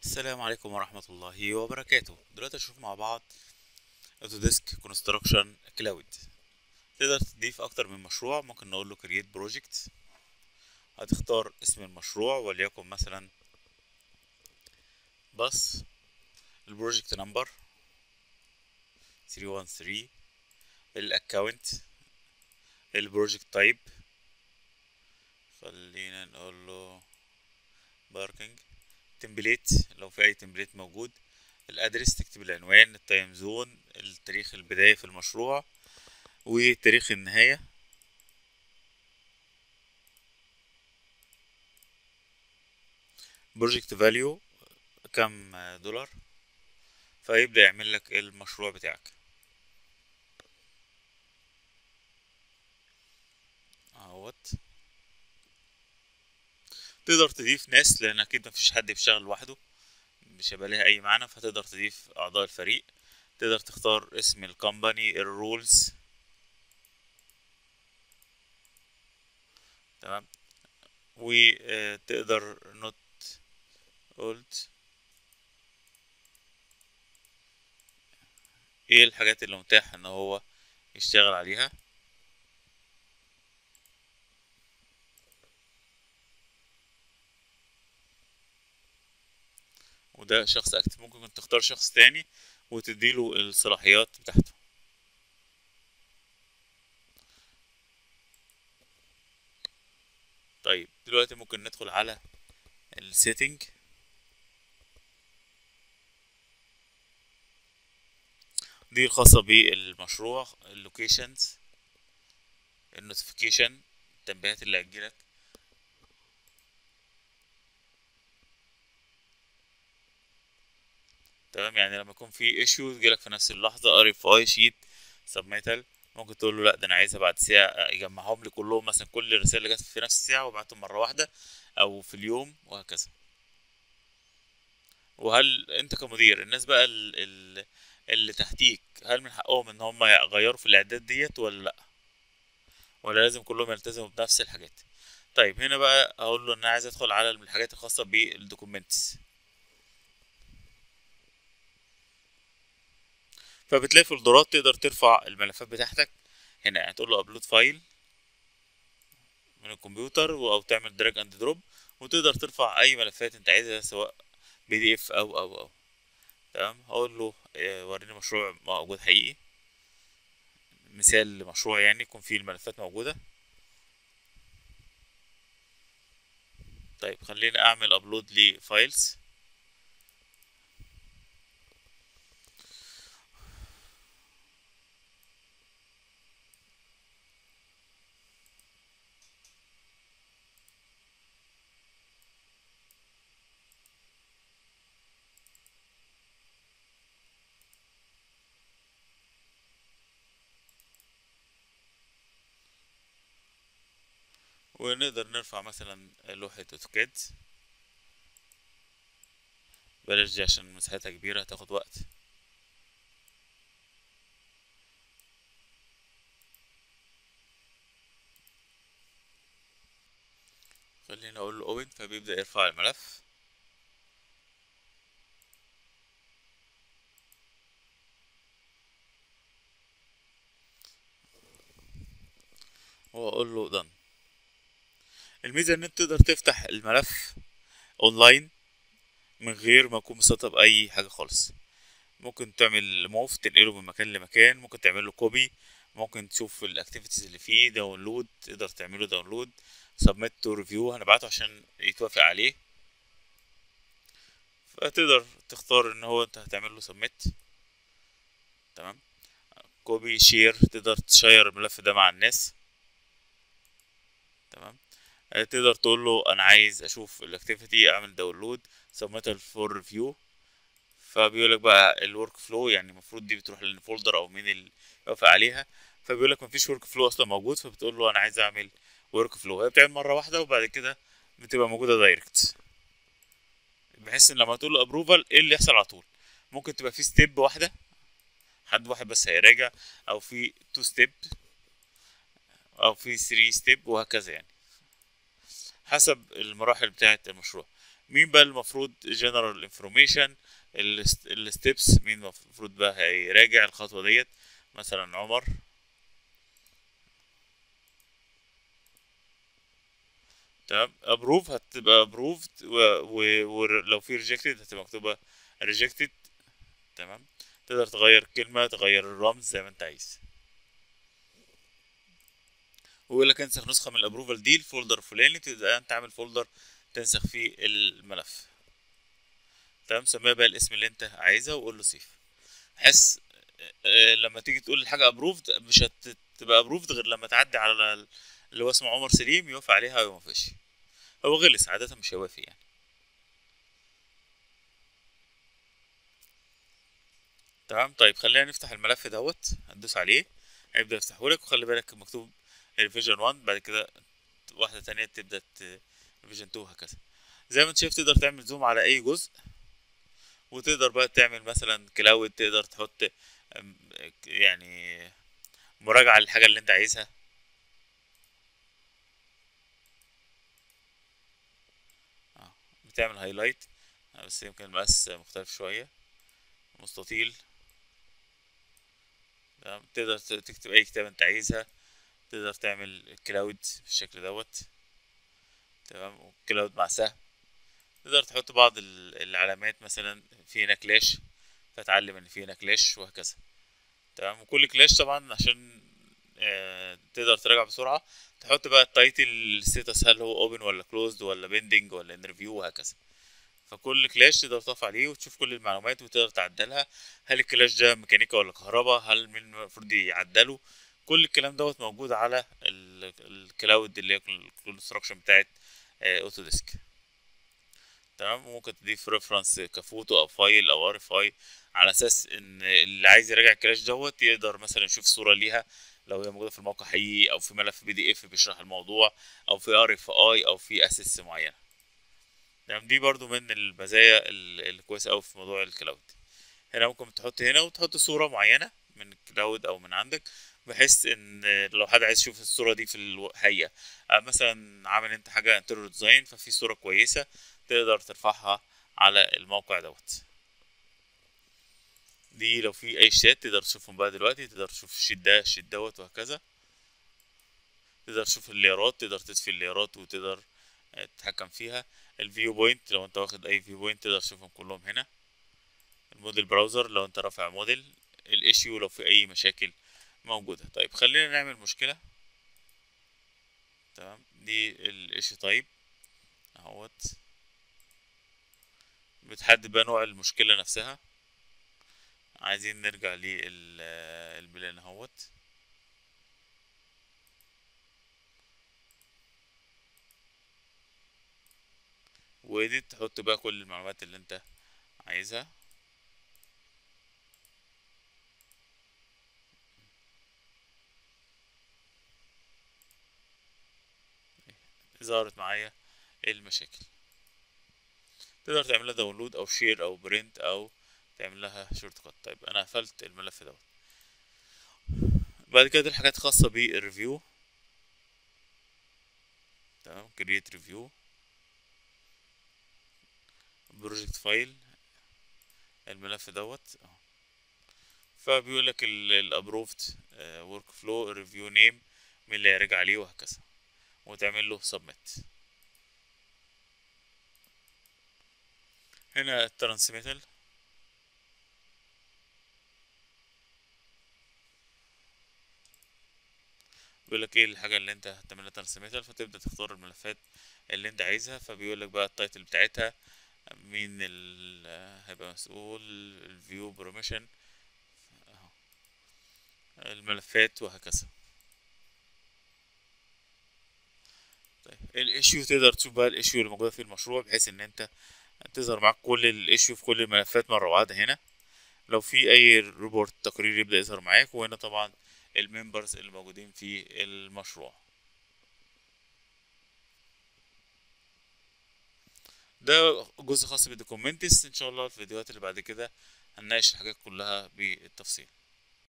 السلام عليكم ورحمة الله وبركاته دلوقتي هنشوف مع بعض اوتوديسك كونستراكشن كلاود تقدر تضيف اكتر من مشروع ممكن نقول له create project هتختار اسم المشروع وليكن مثلا بس البروجكت نمبر 313 الاكونت البروجكت تايب خلينا نقول له باركينج تمبليت لو في اي تمبليت موجود الادرس تكتب العنوان التايم زون التاريخ البداية في المشروع وتاريخ النهاية بروجكت فاليو كم دولار فيبدأ يعمل لك المشروع بتاعك اهوت تقدر تضيف ناس لان اكيد مفيش حد بيشتغل لوحده مش هيبقى ليها اي معنى فتقدر تضيف اعضاء الفريق تقدر تختار اسم الكومباني الرولز تمام وتقدر نوت قلت ايه الحاجات اللي متاح ان هو يشتغل عليها وده شخص اكتف ممكن تختار شخص تاني وتديله الصلاحيات بتاعته طيب دلوقتي ممكن ندخل على السيتنج دي الخاصة بالمشروع اللوكيشنز النوتيفيكيشن التنبيهات اللي هتجيلك تمام يعني لما يكون في ايشيو يجيلك في نفس اللحظة ار اف اي شيت سبميتال ممكن تقول له لا ده انا عايزها بعد ساعة يجمعهم لي كلهم مثلا كل الرسائل اللي جت في نفس الساعة وابعتهم مرة واحدة او في اليوم وهكذا وهل انت كمدير الناس بقى اللي, اللي تحتيك هل من حقهم ان هم يغيروا في الاعداد ديت ولا لا ولا لازم كلهم يلتزموا بنفس الحاجات طيب هنا بقى اقول له ان انا عايز ادخل على الحاجات الخاصة بالدوكيومنتس فبتلاقي فولدرات تقدر ترفع الملفات بتاعتك هنا يعني تقول له ابلود فايل من الكمبيوتر او تعمل دراج اند دروب وتقدر ترفع اي ملفات انت عايزها سواء بي دي اف او او او تمام هقول له وريني مشروع موجود حقيقي مثال لمشروع يعني يكون فيه الملفات موجوده طيب خليني اعمل ابلود لفايلز ونقدر نرفع مثلا لوحة اوتوكاد بلاش دي عشان مساحتها كبيرة هتاخد وقت خلينا اقول له اوبن فبيبدأ يرفع الملف واقول له done الميزة ان انت تقدر تفتح الملف اونلاين من غير ما تكون مسطب اي حاجة خالص ممكن تعمل موف تنقله من مكان لمكان ممكن تعمل له كوبي ممكن تشوف الاكتيفيتيز اللي فيه داونلود تقدر تعمله داونلود سبميت تو ريفيو هنبعته عشان يتوافق عليه فتقدر تختار ان هو انت هتعمل له سبميت تمام كوبي شير تقدر تشير الملف ده مع الناس تمام تقدر تقول له انا عايز اشوف الاكتيفيتي اعمل داونلود سبميتال فور ريفيو فبيقول لك بقى الورك فلو يعني المفروض دي بتروح للفولدر او مين اللي يوافق عليها فبيقول لك مفيش ورك فلو اصلا موجود فبتقول له انا عايز اعمل ورك فلو هي بتعمل مره واحده وبعد كده بتبقى موجوده دايركت بحيث ان لما تقول له ابروفال ايه اللي يحصل على طول ممكن تبقى في ستيب واحده حد واحد بس هيراجع او في تو ستيب او في 3 ستيب وهكذا يعني حسب المراحل بتاعة المشروع مين بقى المفروض جنرال انفورميشن الستبس مين المفروض بقى هيراجع الخطوه ديت مثلا عمر تمام ابروف هتبقى ابروفد ولو في ريجكتد هتبقى مكتوبه ريجكتد تمام تقدر تغير كلمه تغير الرمز زي ما انت عايز ويقول لك انسخ نسخه من الابروفال دي الفولدر الفلاني تبدا انت عامل فولدر تنسخ فيه الملف تمام سميها بقى الاسم اللي انت عايزها وقول له سيف حس لما تيجي تقول الحاجه ابروفد مش هتبقى ابروفد غير لما تعدي على اللي هو اسمه عمر سليم يوافق عليها او يوافقش هو غلس عاده مش هيوافق يعني تمام طيب خلينا نفتح الملف دوت هندوس عليه هيبدا يفتحه لك وخلي بالك مكتوب ريفيجن 1 بعد كده واحده تانية تبدا ريفيجن 2 وهكذا زي ما انت شايف تقدر تعمل زوم على اي جزء وتقدر بقى تعمل مثلا كلاود تقدر تحط يعني مراجعة للحاجة اللي انت عايزها اه بتعمل هايلايت بس يمكن المقاس مختلف شوية مستطيل تقدر تكتب اي كتابة انت عايزها تقدر تعمل كلاود بالشكل دوت تمام كلاود مع سهم تقدر تحط بعض العلامات مثلا في هنا كلاش فتعلم ان في هنا كلاش وهكذا تمام وكل كلاش طبعا عشان آه تقدر تراجع بسرعة تحط بقى التايتل الستاتس هل هو اوبن ولا كلوزد ولا بيندنج ولا انترفيو وهكذا فكل كلاش تقدر تقف عليه وتشوف كل المعلومات وتقدر تعدلها هل الكلاش ده ميكانيكا ولا كهرباء هل مين المفروض يعدله كل الكلام دوت موجود على الكلاود اللي هي الكونستراكشن بتاعت اوتوديسك تمام ممكن تضيف ريفرنس كفوتو او فايل او ار اف اي على اساس ان اللي عايز يراجع الكلاش دوت يقدر مثلا يشوف صوره ليها لو هي موجوده في الموقع حقيقي او في ملف بي دي اف بيشرح الموضوع او في ار اف اي او في اسيس معينه تمام دي برضو من المزايا الكويسه قوي في موضوع الكلاود هنا ممكن تحط هنا وتحط صوره معينه من الكلاود او من عندك بحيث ان لو حد عايز يشوف الصوره دي في الحقيقه مثلا عامل انت حاجه انتريور ديزاين ففي صوره كويسه تقدر ترفعها على الموقع دوت دي لو في اي شيت تقدر تشوفهم بقى دلوقتي تقدر تشوف الشيت ده الشيت دوت وهكذا تقدر تشوف الليرات تقدر تطفي الليرات وتقدر تتحكم فيها الفيو بوينت لو انت واخد اي فيو بوينت تقدر تشوفهم كلهم هنا الموديل براوزر لو انت رافع موديل الايشيو لو في اي مشاكل موجودة طيب خلينا نعمل مشكلة تمام دي الايشيو تايب اهوت بتحدد بقى نوع المشكلة نفسها عايزين نرجع للبلان اهوت ودي تحط بقى كل المعلومات اللي انت عايزها ظهرت معايا المشاكل تقدر تعمل لها داونلود او شير او برنت او تعمل لها شورت كات طيب انا قفلت الملف دوت بعد كده دي الحاجات خاصة بالريفيو تمام كرييت ريفيو بروجكت فايل الملف دوت اهو فبيقول لك الابروفد ورك فلو ريفيو نيم مين اللي هيرجع عليه وهكذا وتعمل له سبميت هنا الترانسميتال بيقول لك ايه الحاجه اللي انت هتعملها ترانسميتال فتبدا تختار الملفات اللي انت عايزها فبيقول لك بقى التايتل بتاعتها مين ال هيبقى مسؤول الفيو بروميشن الملفات وهكذا طيب الايشيو تقدر تشوف بقى الايشيو اللي موجوده في المشروع بحيث ان انت تظهر معاك كل الايشيو في كل الملفات مره واحده هنا لو في اي ريبورت تقرير يبدا يظهر معاك وهنا طبعا الممبرز اللي موجودين في المشروع ده جزء خاص بالدوكيومنتس ان شاء الله الفيديوهات اللي بعد كده هنناقش الحاجات كلها بالتفصيل